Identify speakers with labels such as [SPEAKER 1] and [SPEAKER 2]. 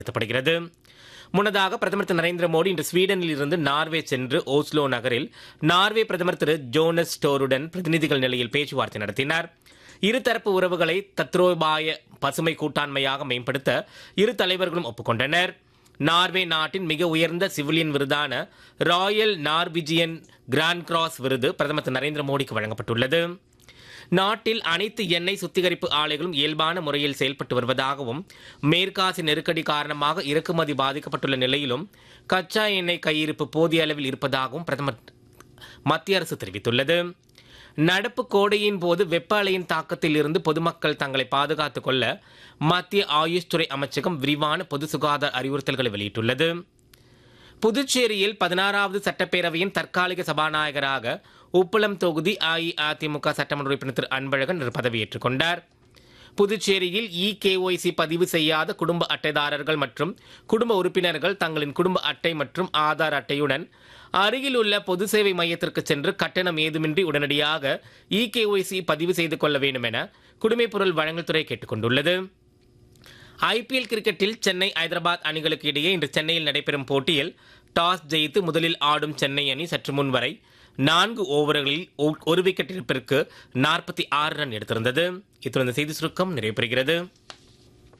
[SPEAKER 1] நடத்தப்படுகிறது முன்னதாக பிரதமர் திரு நரேந்திர மோடி இன்று ஸ்வீடனில் இருந்து நார்வே சென்று ஓஸ்லோ நகரில் நார்வே பிரதமர் திரு ஜோனஸ் ஸ்டோருடன் பிரதிநிதிகள் நிலையில் பேச்சுவார்த்தை நடத்தினார் இருதரப்பு உறவுகளை தத்ரோபாய பசுமை கூட்டாண்மையாக மேம்படுத்த இரு தலைவர்களும் ஒப்புக்கொண்டனர் நார்வே நாட்டின் மிக உயர்ந்த சிவிலியன் விருதான ராயல் நார்விஜியன் கிராண்ட் கிராஸ் விருது பிரதமர் திரு நரேந்திர மோடிக்கு வழங்கப்பட்டுள்ளது நாட்டில் அனைத்து எண்ணெய் சுத்திகரிப்பு ஆலைகளும் இயல்பான முறையில் செயல்பட்டு வருவதாகவும் மேற்காசி நெருக்கடி காரணமாக இறக்குமதி பாதிக்கப்பட்டுள்ள நிலையிலும் கச்சா எண்ணெய் கையிருப்பு போதிய அளவில் இருப்பதாகவும் பிரதமர் மத்திய அரசு தெரிவித்துள்ளது நடப்பு கோடையின் போது வெப்ப அலையின் தாக்கத்தில் இருந்து பொதுமக்கள் தங்களை பாதுகாத்துக் கொள்ள மத்திய ஆயுஷ் துறை அமைச்சகம் விரிவான பொது சுகாதார அறிவுறுத்தல்களை வெளியிட்டுள்ளது புதுச்சேரியில் பதினாறாவது சட்டப்பேரவையின் தற்காலிக சபாநாயகராக உப்பளம் தொகுதி அஇஅதிமுக சட்டமன்ற உறுப்பினர் திரு அன்பழகன் இன்று பதவியேற்றுக் கொண்டார் புதுச்சேரியில் இ கேஒய்சி பதிவு செய்யாத குடும்ப அட்டைதாரர்கள் மற்றும் குடும்ப உறுப்பினர்கள் தங்களின் குடும்ப அட்டை மற்றும் ஆதார் அட்டையுடன் அருகில் உள்ள பொது சேவை மையத்திற்கு சென்று கட்டணம் ஏதுமின்றி உடனடியாக இ கேஒய்சி பதிவு செய்து கொள்ள வேண்டும் என குடிமைப்பொருள் வழங்கல் துறை கேட்டுக் கொண்டுள்ளது ஐபிஎல் கிரிக்கெட்டில் சென்னை ஐதராபாத் அணிகளுக்கு இடையே இன்று சென்னையில் நடைபெறும் போட்டியில் டாஸ் ஜெயித்து முதலில் ஆடும் சென்னை அணி சற்று முன் வரை நான்கு ஓவர்களில் ஒ- ஒரு விக்கெட் இழப்பிற்கு நாற்பத்தி ஆறு ரன் எடுத்திருந்தது இத்துடன் இந்த செய்தி சுருக்கம் நிறைவு பெறுகிறது